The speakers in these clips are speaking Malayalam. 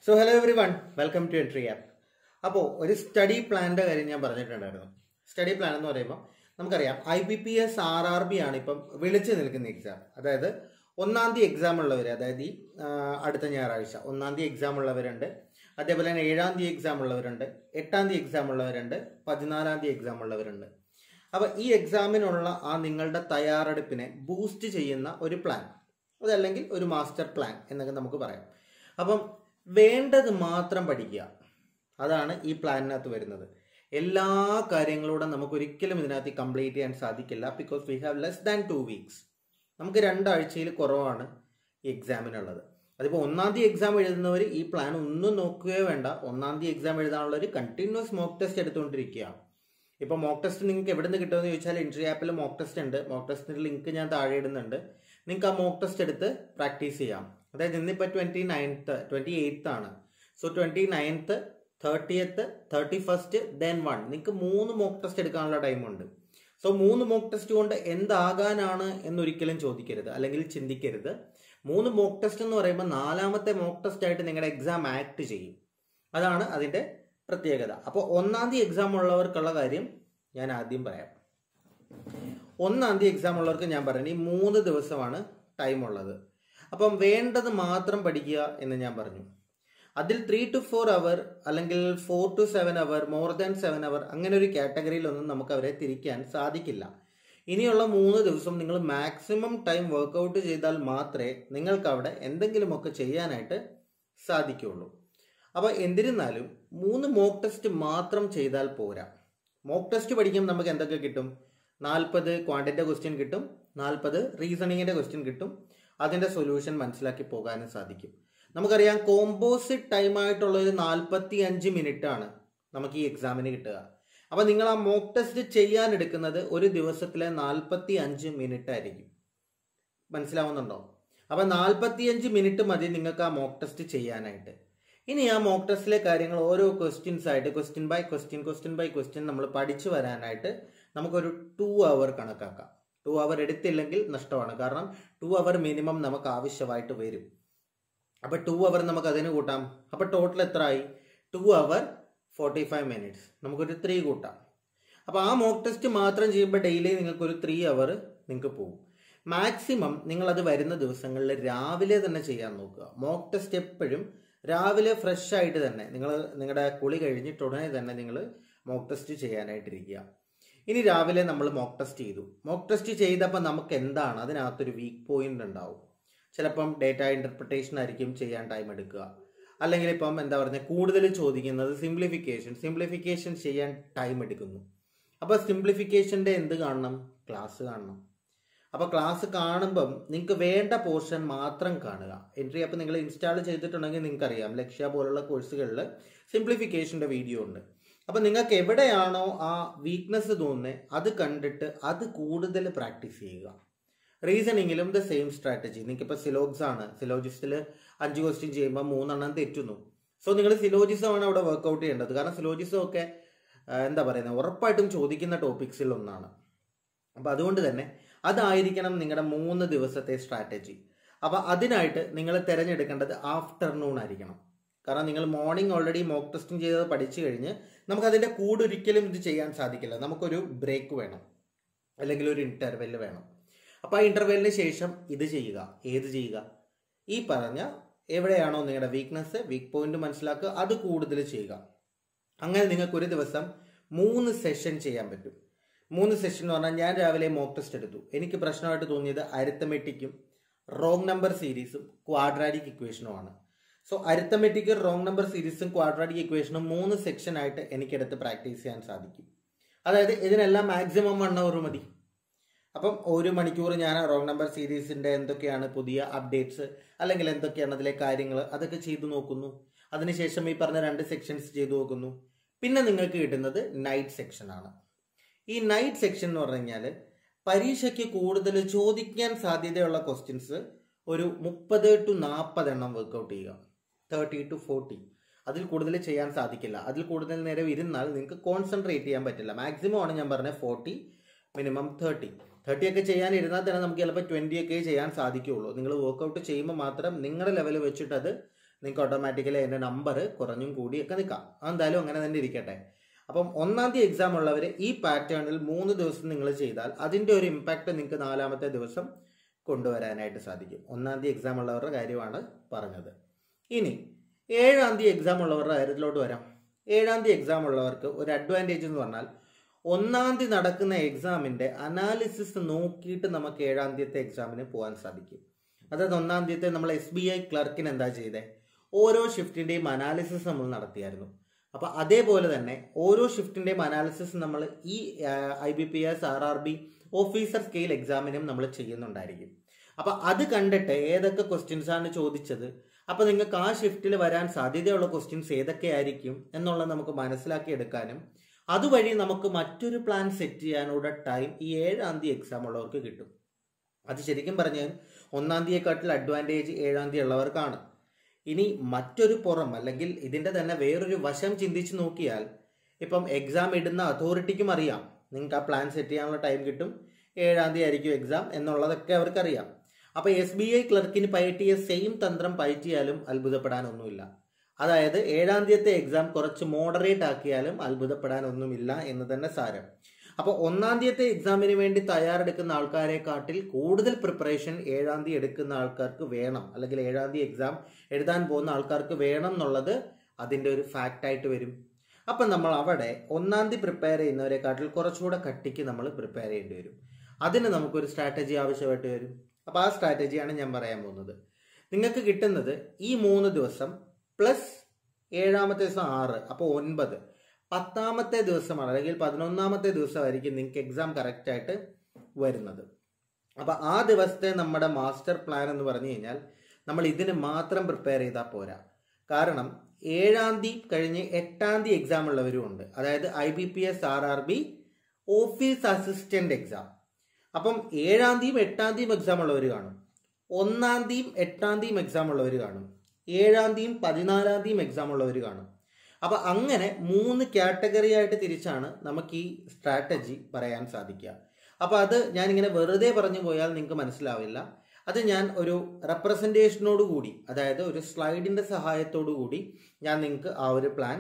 so hello everyone welcome to Entri app അപ്പോൾ ഒരു സ്റ്റഡി പ്ലാനിൻ്റെ കാര്യം ഞാൻ പറഞ്ഞിട്ടുണ്ടായിരുന്നു സ്റ്റഡി പ്ലാൻ എന്ന് പറയുമ്പോൾ നമുക്കറിയാം I B P S R R B ആണ് ഇപ്പം വിളിച്ചു നിൽക്കുന്ന എക്സാം അതായത് ഒന്നാം തീയതി എക്സാം ഉള്ളവർ അതായത് ഈ ആ, അടുത്ത ഞായറാഴ്ച ഒന്നാം തീയതി എക്സാം ഉള്ളവരുണ്ട് അതേപോലെ തന്നെ ഏഴാം തീയതി എക്സാം ഉള്ളവരുണ്ട് എട്ടാം തീയതി എക്സാം ഉള്ളവരുണ്ട് പതിനാലാം തീയതി എക്സാം ഉള്ളവരുണ്ട് അപ്പോൾ ഈ എക്സാമിനുള്ള ആ നിങ്ങളുടെ തയ്യാറെടുപ്പിനെ ബൂസ്റ്റ് ചെയ്യുന്ന ഒരു പ്ലാൻ അതല്ലെങ്കിൽ ഒരു മാസ്റ്റർ പ്ലാൻ എന്നൊക്കെ നമുക്ക് പറയാം അപ്പം വേണ്ടത് മാത്രം പഠിക്കുക അതാണ് ഈ പ്ലാനിനകത്ത് വരുന്നത് എല്ലാ കാര്യങ്ങളൂടെ നമുക്ക് ഒരിക്കലും ഇതിനകത്ത് കംപ്ലീറ്റ് ചെയ്യാൻ സാധിക്കില്ല because we have less than two weeks നമുക്ക് രണ്ടാഴ്ചയിൽ കുറവാണ് ഈ എക്സാമിനുള്ളത് അതിപ്പോൾ ഒന്നാം തീയതി എക്സാം എഴുതുന്നവർ ഈ പ്ലാൻ ഒന്നും നോക്കുകയോ വേണ്ട ഒന്നാം തീയതി എക്സാം എഴുതാനുള്ളവർ കണ്ടിന്യൂസ് മോക്ക് ടെസ്റ്റ് എടുത്തുകൊണ്ടിരിക്കുകയാണ് ഇപ്പോൾ മോക്ക് ടെസ്റ്റ് നിങ്ങൾക്ക് എവിടെ നിന്ന് കിട്ടുമെന്ന് ചോദിച്ചാൽ എൻട്രി ആപ്പിൽ മോക്ക് ടെസ്റ്റ് ഉണ്ട് മോക്ക് ടെസ്റ്റിൻ്റെ ലിങ്ക് ഞാൻ താഴെ ഇടുന്നുണ്ട് നിങ്ങൾക്ക് ആ മോക്ക് ടെസ്റ്റ് എടുത്ത് പ്രാക്ടീസ് ചെയ്യാം അതായത് ഇന്നിപ്പോൾ ട്വൻറ്റി നയൻത്ത് ട്വൻറ്റി എയ്ത്ത് ആണ് so twenty ninth thirtieth thirty first then one നിങ്ങൾക്ക് മൂന്ന് മോക്ക് ടെസ്റ്റ് എടുക്കാനുള്ള ടൈമുണ്ട് സോ മൂന്ന് മോക്ക് ടെസ്റ്റ് കൊണ്ട് എന്താകാനാണ് എന്നൊരിക്കലും ചോദിക്കരുത് അല്ലെങ്കിൽ ചിന്തിക്കരുത് മൂന്ന് മോക്ക് ടെസ്റ്റ് എന്ന് പറയുമ്പോൾ നാലാമത്തെ മോക്ക് ടെസ്റ്റ് ആയിട്ട് നിങ്ങളുടെ എക്സാം ആക്ട് ചെയ്യും അതാണ് അതിൻ്റെ പ്രത്യേകത അപ്പോൾ ഒന്നാം തീയതി എക്സാം ഉള്ളവർക്കുള്ള കാര്യം ഞാൻ ആദ്യം പറയാം ഒന്നാം തീയതി എക്സാം ഉള്ളവർക്ക് ഞാൻ പറഞ്ഞു ഈ മൂന്ന് ദിവസമാണ് ടൈം ഉള്ളത് അപ്പം വേണ്ടത് മാത്രം പഠിക്കുക എന്ന് ഞാൻ പറഞ്ഞു അതിൽ ത്രീ ടു ഫോർ അവർ അല്ലെങ്കിൽ four two seven hour more than seven hour അങ്ങനെ ഒരു കാറ്റഗറിയിലൊന്നും നമുക്ക് അവരെ തിരിക്കാൻ സാധിക്കില്ല ഇനിയുള്ള മൂന്ന് ദിവസം നിങ്ങൾ മാക്സിമം ടൈം വർക്കൗട്ട് ചെയ്താൽ മാത്രമേ നിങ്ങൾക്ക് അവിടെ എന്തെങ്കിലുമൊക്കെ ചെയ്യാനായിട്ട് സാധിക്കുകയുള്ളൂ അപ്പോൾ എന്തിരുന്നാലും മൂന്ന് മോക്ക് ടെസ്റ്റ് മാത്രം ചെയ്താൽ പോരാ മോക്ക് ടെസ്റ്റ് പഠിക്കുമ്പോൾ നമുക്ക് എന്തൊക്കെ കിട്ടും നാൽപ്പത് ക്വാണ്ടിൻ്റെ ക്വസ്റ്റ്യൻ കിട്ടും നാൽപ്പത് റീസണിങ്ങിൻ്റെ ക്വസ്റ്റ്യൻ കിട്ടും അതിൻ്റെ സൊല്യൂഷൻ മനസ്സിലാക്കി പോകാനും സാധിക്കും നമുക്കറിയാം കോമ്പോസിറ്റ് ടൈം ആയിട്ടുള്ള ഒരു നാൽപ്പത്തി അഞ്ച് മിനിറ്റ് ആണ് നമുക്ക് ഈ എക്സാമിന് കിട്ടുക അപ്പോൾ നിങ്ങൾ ആ മോക്ക് ടെസ്റ്റ് ചെയ്യാൻ എടുക്കുന്നത് ഒരു ദിവസത്തിലെ നാൽപ്പത്തി അഞ്ച് മിനിറ്റ് ആയിരിക്കും മനസ്സിലാവുന്നുണ്ടോ അപ്പോൾ നാൽപ്പത്തിയഞ്ച് മിനിറ്റ് മതി നിങ്ങൾക്ക് ആ മോക്ക് ടെസ്റ്റ് ചെയ്യാനായിട്ട് ഇനി ആ മോക്ക് ടെസ്റ്റിലെ കാര്യങ്ങൾ ഓരോ ക്വസ്റ്റ്യൻസ് ആയിട്ട് question by question question by question നമ്മൾ പഠിച്ചു വരാനായിട്ട് നമുക്കൊരു ടു അവർ കണക്കാക്കാം ടു അവർ എടുത്തില്ലെങ്കിൽ നഷ്ടമാണ് കാരണം ടു അവർ മിനിമം നമുക്ക് ആവശ്യമായിട്ട് വരും അപ്പോൾ ടു അവർ നമുക്ക് അതിന് കൂട്ടാം അപ്പോൾ ടോട്ടൽ എത്ര ആയി two hour forty five minutes നമുക്കൊരു ത്രീ കൂട്ടാം അപ്പോൾ ആ മോക്ക് ടെസ്റ്റ് മാത്രം ചെയ്യുമ്പോൾ ഡെയിലി നിങ്ങൾക്കൊരു ത്രീ അവർ നിങ്ങൾക്ക് പോകും മാക്സിമം നിങ്ങളത് വരുന്ന ദിവസങ്ങളിൽ രാവിലെ തന്നെ ചെയ്യാൻ നോക്കുക മോക്ക് ടെസ്റ്റ് എപ്പോഴും രാവിലെ ഫ്രഷ് ആയിട്ട് തന്നെ നിങ്ങൾ നിങ്ങളുടെ കുളി കഴിഞ്ഞിട്ട് ഉടനെ തന്നെ നിങ്ങൾ മോക്ക് ടെസ്റ്റ് ചെയ്യാനായിട്ടിരിക്കുക ഇനി രാവിലെ നമ്മൾ മോക്ക് ടെസ്റ്റ് ചെയ്തു മോക്ക് ടെസ്റ്റ് ചെയ്തപ്പോൾ നമുക്ക് എന്താണ് അതിനകത്തൊരു വീക്ക് പോയിന്റ് ഉണ്ടാവും ചിലപ്പം ഡേറ്റ ഇന്റർപ്രിട്ടേഷൻ ആയിരിക്കും ചെയ്യാൻ ടൈം എടുക്കുക അല്ലെങ്കിൽ ഇപ്പം എന്താ പറയുക കൂടുതൽ ചോദിക്കുന്നത് സിംപ്ലിഫിക്കേഷൻ സിംപ്ലിഫിക്കേഷൻ ചെയ്യാൻ ടൈം എടുക്കുന്നു അപ്പോൾ സിംപ്ലിഫിക്കേഷൻ്റെ എന്ത് കാണണം ക്ലാസ് കാണണം അപ്പോൾ ക്ലാസ് കാണുമ്പം നിങ്ങൾക്ക് വേണ്ട പോർഷൻ മാത്രം കാണുക എൻട്രി അപ്പോൾ നിങ്ങൾ ഇൻസ്റ്റാൾ ചെയ്തിട്ടുണ്ടെങ്കിൽ നിങ്ങൾക്ക് അറിയാം ലക്ഷ്യ പോലുള്ള കോഴ്സുകളിൽ സിംപ്ലിഫിക്കേഷൻ്റെ വീഡിയോ ഉണ്ട് അപ്പോൾ നിങ്ങൾക്ക് എവിടെയാണോ ആ വീക്ക്നെസ് തോന്നുന്നത് അത് കണ്ടിട്ട് അത് കൂടുതൽ പ്രാക്ടീസ് ചെയ്യുക റീസണിങ്ങിലും ദ സെയിം സ്ട്രാറ്റജി നിങ്ങൾക്കിപ്പോൾ സിലോഗ്സ് ആണ് സിലോജിസ്റ്റിൽ അഞ്ച് ക്വസ്റ്റ്യൻ ചെയ്യുമ്പോൾ മൂന്നെണ്ണം തെറ്റുന്നു സോ നിങ്ങൾ സിലോജിസമാണ് അവിടെ വർക്കൗട്ട് ചെയ്യേണ്ടത് കാരണം സിലോജിസം ഒക്കെ ആ, എന്താ പറയുന്നത് ഉറപ്പായിട്ടും ചോദിക്കുന്ന ടോപ്പിക്സിൽ ഒന്നാണ് അപ്പോൾ അതുകൊണ്ട് തന്നെ അതായിരിക്കണം നിങ്ങളുടെ മൂന്ന് ദിവസത്തെ സ്ട്രാറ്റജി അപ്പോൾ അതിനായിട്ട് നിങ്ങൾ തിരഞ്ഞെടുക്കേണ്ടത് ആഫ്റ്റർനൂൺ ആയിരിക്കണം കാരണം നിങ്ങൾ മോർണിംഗ് ഓൾറെഡി മോക്ക് ടെസ്റ്റിംഗ് ചെയ്തത് പഠിച്ചു കഴിഞ്ഞ് നമുക്ക് അതിൻ്റെ കൂടെ ഒരിക്കലും ഇത് ചെയ്യാൻ സാധിക്കില്ല നമുക്കൊരു ബ്രേക്ക് വേണം അല്ലെങ്കിൽ ഒരു ഇൻ്റർവെല് വേണം അപ്പോൾ ആ ഇൻ്റർവെല്ലിന് ശേഷം ഇത് ചെയ്യുക ഏത് ചെയ്യുക ഈ പറഞ്ഞ എവിടെയാണോ നിങ്ങളുടെ വീക്ക്നെസ് വീക്ക് പോയിന്റ് മനസ്സിലാക്കുക അത് കൂടുതൽ ചെയ്യുക അങ്ങനെ നിങ്ങൾക്ക് ഒരു ദിവസം മൂന്ന് സെഷൻ ചെയ്യാൻ പറ്റും മൂന്ന് സെഷൻ എന്ന് പറഞ്ഞാൽ ഞാൻ രാവിലെ മോക്ക് ടെസ്റ്റ് എടുത്തു എനിക്ക് പ്രശ്നമായിട്ട് തോന്നിയത് അരിത്തമെറ്റിക്കും റോങ് നമ്പർ സീരീസും ക്വാഡ്രാറ്റിക് ഇക്വേഷനുമാണ് സോ അരിത്തമെറ്റിക് റോങ് നമ്പർ സീരീസും ക്വാഡ്രാറ്റിക് ഇക്വേഷനും മൂന്ന് സെക്ഷനായിട്ട് എനിക്കെടുത്ത് പ്രാക്ടീസ് ചെയ്യാൻ സാധിക്കും അതായത് ഇതിനെല്ലാം മാക്സിമം വൺ അവർ മതി അപ്പം ഒരു മണിക്കൂർ ഞാൻ റോങ് നമ്പർ സീരീസിന്റെ എന്തൊക്കെയാണ് പുതിയ അപ്ഡേറ്റ്സ് അല്ലെങ്കിൽ എന്തൊക്കെയാണ് അതിലെ കാര്യങ്ങൾ അതൊക്കെ ചെയ്തു നോക്കുന്നു അതിനുശേഷം ഈ പറഞ്ഞ രണ്ട് സെക്ഷൻസ് ചെയ്തു നോക്കുന്നു പിന്നെ നിങ്ങൾക്ക് കിട്ടുന്നത് നൈറ്റ് സെക്ഷൻ ആണ് ഈ നൈറ്റ് സെക്ഷൻ എന്ന് പറഞ്ഞു കഴിഞ്ഞാൽ പരീക്ഷയ്ക്ക് കൂടുതൽ ചോദിക്കാൻ സാധ്യതയുള്ള ക്വസ്റ്റ്യൻസ് ഒരു മുപ്പത് ടു നാൽപ്പത് എണ്ണം വർക്കൗട്ട് ചെയ്യുക തേർട്ടി ടു ഫോർട്ടി അതിൽ കൂടുതൽ ചെയ്യാൻ സാധിക്കില്ല അതിൽ കൂടുതൽ നേരം ഇരുന്നാൽ നിങ്ങൾക്ക് കോൺസെൻട്രേറ്റ് ചെയ്യാൻ പറ്റില്ല മാക്സിമം ആണ് ഞാൻ പറഞ്ഞത് ഫോർട്ടി മിനിമം തേർട്ടി തേർട്ടി ഒക്കെ ചെയ്യാൻ ഇരുന്നാൽ തന്നെ നമുക്ക് ചിലപ്പോൾ ട്വൻറ്റി ഒക്കെ ചെയ്യാൻ സാധിക്കുകയുള്ളൂ നിങ്ങൾ വർക്കൗട്ട് ചെയ്യുമ്പോൾ മാത്രം നിങ്ങളുടെ ലെവൽ വെച്ചിട്ട് അത് നിങ്ങൾക്ക് ഓട്ടോമാറ്റിക്കലി അതിൻ്റെ നമ്പർ കുറഞ്ഞും കൂടിയൊക്കെ നിൽക്കാം അതെന്തായാലും അങ്ങനെ തന്നെ ഇരിക്കട്ടെ അപ്പം ഒന്നാം തീയതി എക്സാം ഉള്ളവർ ഈ പാറ്റേണിൽ മൂന്ന് ദിവസം നിങ്ങൾ ചെയ്താൽ അതിൻ്റെ ഒരു ഇമ്പാക്റ്റ് നിങ്ങൾക്ക് നാലാമത്തെ ദിവസം കൊണ്ടുവരാനായിട്ട് സാധിക്കും ഒന്നാം തീയതി എക്സാം ഉള്ളവരുടെ കാര്യമാണ് പറഞ്ഞത് ഇനി ഏഴാം തീയതി എക്സാം ഉള്ളവരുടെ കാര്യത്തിലോട്ട് വരാം ഏഴാം തീയതി എക്സാം ഉള്ളവർക്ക് ഒരു അഡ്വാൻറ്റേജ് എന്ന് പറഞ്ഞാൽ ഒന്നാം തീയതി നടക്കുന്ന എക്സാമിൻ്റെ അനാലിസിസ് നോക്കിയിട്ട് നമുക്ക് ഏഴാം തീയതി എക്സാമിന് പോകാൻ സാധിക്കും അതായത് ഒന്നാം തീയതി നമ്മൾ എസ് ബി ഐ ക്ലർക്കിന് എന്താ ചെയ്തേ ഓരോ ഷിഫ്റ്റിൻ്റെയും അനാലിസിസ് നമ്മൾ നടത്തിയായിരുന്നു അപ്പോൾ അതേപോലെ തന്നെ ഓരോ ഷിഫ്റ്റിൻ്റെയും അനാലിസിസ് നമ്മൾ ഈ I B P S R R B officer scale എക്സാമിനും നമ്മൾ ചെയ്യുന്നുണ്ടായിരിക്കും അപ്പോൾ അത് കണ്ടിട്ട് ഏതൊക്കെ ക്വസ്റ്റ്യൻസ് ആണ് ചോദിച്ചത് അപ്പോൾ നിങ്ങൾക്ക് ആ ഷിഫ്റ്റിൽ വരാൻ സാധ്യതയുള്ള ക്വസ്റ്റ്യൻസ് ഏതൊക്കെയായിരിക്കും എന്നുള്ളത് നമുക്ക് മനസ്സിലാക്കിയെടുക്കാനും അതുവഴി നമുക്ക് മറ്റൊരു പ്ലാൻ സെറ്റ് ചെയ്യാനുള്ള ടൈം ഈ ഏഴാം തീയതി എക്സാം ഉള്ളവർക്ക് കിട്ടും അത് ശരിക്കും പറഞ്ഞാൽ ഒന്നാം തീയതിയെക്കാട്ടിൽ അഡ്വാൻറ്റേജ് ഏഴാം തീയതി ഉള്ളവർക്കാണ് ഇനി മറ്റൊരു പുറം അല്ലെങ്കിൽ ഇതിൻ്റെ തന്നെ വേറൊരു വശം ചിന്തിച്ച് നോക്കിയാൽ ഇപ്പം എക്സാം ഇടുന്ന അതോറിറ്റിക്കും അറിയാം നിങ്ങൾക്ക് ആ പ്ലാൻ സെറ്റ് ചെയ്യാനുള്ള ടൈം കിട്ടും ഏഴാം തീയതി ആയിരിക്കും എക്സാം എന്നുള്ളതൊക്കെ അവർക്കറിയാം അപ്പോൾ എസ് ബി ഐ ക്ലർക്കിന് പയറ്റിയ സെയിം തന്ത്രം പയറ്റിയാലും അത്ഭുതപ്പെടാനൊന്നുമില്ല അതായത് ഏഴാം തീയതി എക്സാം കുറച്ച് മോഡറേറ്റ് ആക്കിയാലും അത്ഭുതപ്പെടാനൊന്നുമില്ല എന്ന് തന്നെ സാരം അപ്പോൾ ഒന്നാം തീയതി എക്സാമിന് വേണ്ടി തയ്യാറെടുക്കുന്ന ആൾക്കാരെക്കാട്ടിൽ കൂടുതൽ പ്രിപ്പറേഷൻ ഏഴാം തീയതി എടുക്കുന്ന ആൾക്കാർക്ക് വേണം അല്ലെങ്കിൽ ഏഴാം തീയതി എക്സാം എഴുതാൻ പോകുന്ന ആൾക്കാർക്ക് വേണം എന്നുള്ളത് അതിൻ്റെ ഒരു ഫാക്റ്റായിട്ട് വരും അപ്പം നമ്മൾ അവിടെ ഒന്നാം തീയതി പ്രിപ്പയർ ചെയ്യുന്നവരെക്കാട്ടിൽ കുറച്ചുകൂടെ കട്ടിക്ക് നമ്മൾ പ്രിപ്പയർ ചെയ്യേണ്ടി വരും അതിന് നമുക്കൊരു സ്ട്രാറ്റജി ആവശ്യമായിട്ട് വരും അപ്പോൾ ആ സ്ട്രാറ്റജിയാണ് ഞാൻ പറയാൻ പോകുന്നത് നിങ്ങൾക്ക് കിട്ടുന്നത് ഈ മൂന്ന് ദിവസം പ്ലസ് ഏഴാമത്തെ ദിവസം ആറ് അപ്പോൾ ഒൻപത് പത്താമത്തെ ദിവസമാണ് അല്ലെങ്കിൽ പതിനൊന്നാമത്തെ ദിവസമായിരിക്കും നിങ്ങൾക്ക് എക്സാം കറക്റ്റായിട്ട് വരുന്നത് അപ്പോൾ ആ ദിവസത്തെ നമ്മുടെ മാസ്റ്റർ പ്ലാൻ എന്ന് പറഞ്ഞു കഴിഞ്ഞാൽ നമ്മൾ ഇതിന് മാത്രം പ്രിപ്പയർ ചെയ്താൽ പോരാ കാരണം ഏഴാം തീയതി കഴിഞ്ഞ് എട്ടാം തീയതി എക്സാം ഉള്ളവരും ഉണ്ട് അതായത് I B P S R R B office assistant exam അപ്പം ഏഴാം തീയതി എട്ടാം തീയതി എക്സാം ഉള്ളവർ കാണും ഒന്നാം തീയതി എട്ടാം തീയതി എക്സാം ഉള്ളവർ കാണും ഏഴാം തീയതി പതിനാലാം തീയതി എക്സാം ഉള്ളവർ കാണും അപ്പോൾ അങ്ങനെ മൂന്ന് കാറ്റഗറി ആയിട്ട് തിരിച്ചാണ് നമുക്ക് ഈ സ്ട്രാറ്റജി പറയാൻ സാധിക്കുക അപ്പോൾ അത് ഞാനിങ്ങനെ വെറുതെ പറഞ്ഞു പോയാൽ നിങ്ങൾക്ക് മനസ്സിലാവില്ല അത് ഞാൻ ഒരു റെപ്രസെൻറ്റേഷനോട് കൂടി അതായത് ഒരു സ്ലൈഡിൻ്റെ സഹായത്തോടു കൂടി ഞാൻ നിങ്ങൾക്ക് ആ ഒരു പ്ലാൻ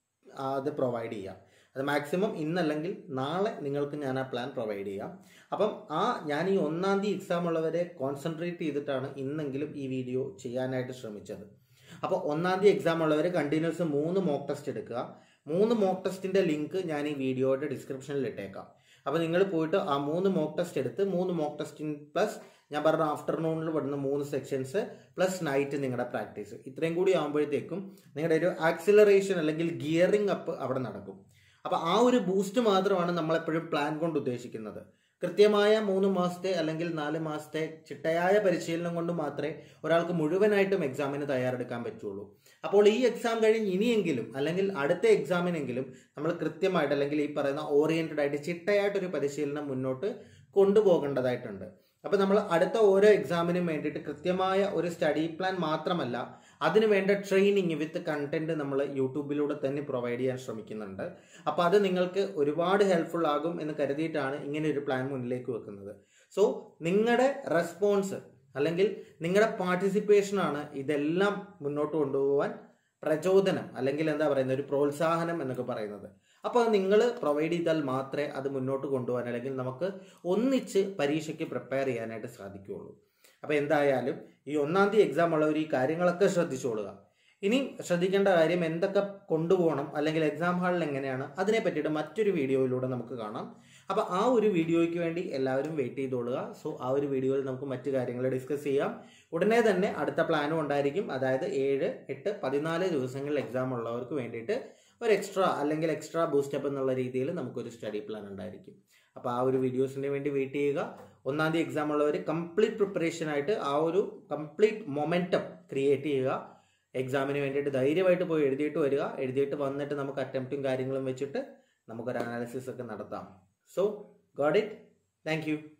അത് പ്രൊവൈഡ് ചെയ്യാം അത് മാക്സിമം ഇന്നല്ലെങ്കിൽ നാളെ നിങ്ങൾക്ക് ഞാൻ ആ പ്ലാൻ പ്രൊവൈഡ് ചെയ്യാം അപ്പം ആ ഞാൻ ഈ ഒന്നാം തീയതി എക്സാം ഉള്ളവരെ കോൺസെൻട്രേറ്റ് ചെയ്തിട്ടാണ് ഇന്നെങ്കിലും ഈ വീഡിയോ ചെയ്യാനായിട്ട് ശ്രമിച്ചത് അപ്പോൾ ഒന്നാം തീയതി എക്സാം ഉള്ളവർ കണ്ടിന്യൂസ് മൂന്ന് മോക്ക് ടെസ്റ്റ് എടുക്കുക മൂന്ന് മോക്ക് ടെസ്റ്റിൻ്റെ ലിങ്ക് ഞാൻ ഈ വീഡിയോയുടെ ഡിസ്ക്രിപ്ഷനിൽ ഇട്ടേക്കാം അപ്പോൾ നിങ്ങൾ പോയിട്ട് ആ മൂന്ന് മോക്ക് ടെസ്റ്റ് എടുത്ത് മൂന്ന് മോക്ക് ടെസ്റ്റിൻ പ്ലസ് ഞാൻ പറഞ്ഞ ആഫ്റ്റർനൂണിൽ പെടുന്ന മൂന്ന് സെക്ഷൻസ് പ്ലസ് നൈറ്റ് നിങ്ങളുടെ പ്രാക്ടീസ് ഇത്രയും കൂടി ആകുമ്പോഴത്തേക്കും നിങ്ങളുടെ ഒരു ആക്സിലറേഷൻ അല്ലെങ്കിൽ ഗിയറിംഗ് അപ്പ് അവിടെ നടക്കും അപ്പോൾ ആ ഒരു ബൂസ്റ്റ് മാത്രമാണ് നമ്മളെപ്പോഴും പ്ലാൻ കൊണ്ട് ഉദ്ദേശിക്കുന്നത് കൃത്യമായ മൂന്ന് മാസത്തെ അല്ലെങ്കിൽ നാല് മാസത്തെ ചിട്ടയായ പരിശീലനം കൊണ്ട് മാത്രമേ ഒരാൾക്ക് മുഴുവനായിട്ടും എക്സാമിന് തയ്യാറെടുക്കാൻ പറ്റുള്ളൂ അപ്പോൾ ഈ എക്സാം കഴിഞ്ഞ് ഇനിയെങ്കിലും അല്ലെങ്കിൽ അടുത്ത എക്സാമിനെങ്കിലും നമ്മൾ കൃത്യമായിട്ട് അല്ലെങ്കിൽ ഈ പറയുന്ന ഓറിയന്റഡ് ആയിട്ട് ചിട്ടയായിട്ടൊരു പരിശീലനം മുന്നോട്ട് കൊണ്ടുപോകേണ്ടതായിട്ടുണ്ട് അപ്പോൾ നമ്മൾ അടുത്ത ഓരോ എക്സാമിനും വേണ്ടിയിട്ട് കൃത്യമായ ഒരു സ്റ്റഡി പ്ലാൻ മാത്രമല്ല അതിന് വേണ്ട ട്രെയിനിങ് വിത്ത് കണ്ടന്റ് നമ്മൾ യൂട്യൂബിലൂടെ തന്നെ പ്രൊവൈഡ് ചെയ്യാൻ ശ്രമിക്കുന്നുണ്ട് അപ്പോൾ അത് നിങ്ങൾക്ക് ഒരുപാട് ഹെൽപ്ഫുൾ ആകും എന്ന് കരുതിയിട്ടാണ് ഇങ്ങനെ ഒരു പ്ലാൻ മുന്നിലേക്ക് വെക്കുന്നത് സോ നിങ്ങളുടെ റെസ്പോൺസ് അല്ലെങ്കിൽ നിങ്ങളുടെ പാർട്ടിസിപ്പേഷനാണ് ഇതെല്ലാം മുന്നോട്ട് കൊണ്ടുപോകാൻ പ്രചോദനം അല്ലെങ്കിൽ എന്താ പറയുന്നത് ഒരു പ്രോത്സാഹനം എന്നൊക്കെ പറയുന്നത് അപ്പോൾ അത് നിങ്ങൾ പ്രൊവൈഡ് ചെയ്താൽ മാത്രമേ അത് മുന്നോട്ട് കൊണ്ടുപോകാൻ അല്ലെങ്കിൽ നമുക്ക് ഒന്നിച്ച് പരീക്ഷയ്ക്ക് പ്രിപ്പയർ ചെയ്യാനായിട്ട് സാധിക്കുകയുള്ളൂ അപ്പോൾ എന്തായാലും ഈ ഒന്നാം തീയതി എക്സാം ഉള്ളവർ ഈ കാര്യങ്ങളൊക്കെ ശ്രദ്ധിച്ചോളുക ഇനി ശ്രദ്ധിക്കേണ്ട കാര്യം എന്തൊക്കെ കൊണ്ടുപോകണം അല്ലെങ്കിൽ എക്സാം ഹാളിൽ എങ്ങനെയാണ് അതിനെ പറ്റിയിട്ട് മറ്റൊരു വീഡിയോയിലൂടെ നമുക്ക് കാണാം അപ്പോൾ ആ ഒരു വീഡിയോയ്ക്ക് വേണ്ടി എല്ലാവരും വെയിറ്റ് ചെയ്തോളുക സോ ആ ഒരു വീഡിയോയിൽ നമുക്ക് മറ്റു കാര്യങ്ങൾ ഡിസ്കസ് ചെയ്യാം ഉടനെ തന്നെ അടുത്ത പ്ലാനും ഉണ്ടായിരിക്കും അതായത് ഏഴ് എട്ട് പതിനാല് ദിവസങ്ങളിൽ എക്സാം ഉള്ളവർക്ക് വേണ്ടിയിട്ട് ഒരു എക്സ്ട്രാ അല്ലെങ്കിൽ എക്സ്ട്രാ ബൂസ്റ്റപ്പ് എന്നുള്ള രീതിയിൽ നമുക്കൊരു സ്റ്റഡി പ്ലാൻ ഉണ്ടായിരിക്കും അപ്പോൾ ആ ഒരു വീഡിയോസിന് വേണ്ടി വെയിറ്റ് ചെയ്യുക ഒന്നാം തീയതി എക്സാം ഉള്ളവർ കംപ്ലീറ്റ് പ്രിപ്പറേഷൻ ആയിട്ട് ആ ഒരു കംപ്ലീറ്റ് മൊമെൻറ്റം ക്രിയേറ്റ് ചെയ്യുക എക്സാമിന് വേണ്ടിയിട്ട് ധൈര്യമായിട്ട് പോയി എഴുതിയിട്ട് വരിക എഴുതിയിട്ട് വന്നിട്ട് നമുക്ക് അറ്റംപ്റ്റും കാര്യങ്ങളും വെച്ചിട്ട് നമുക്കൊരു അനാലിസിസ് ഒക്കെ നടത്താം so got it thank U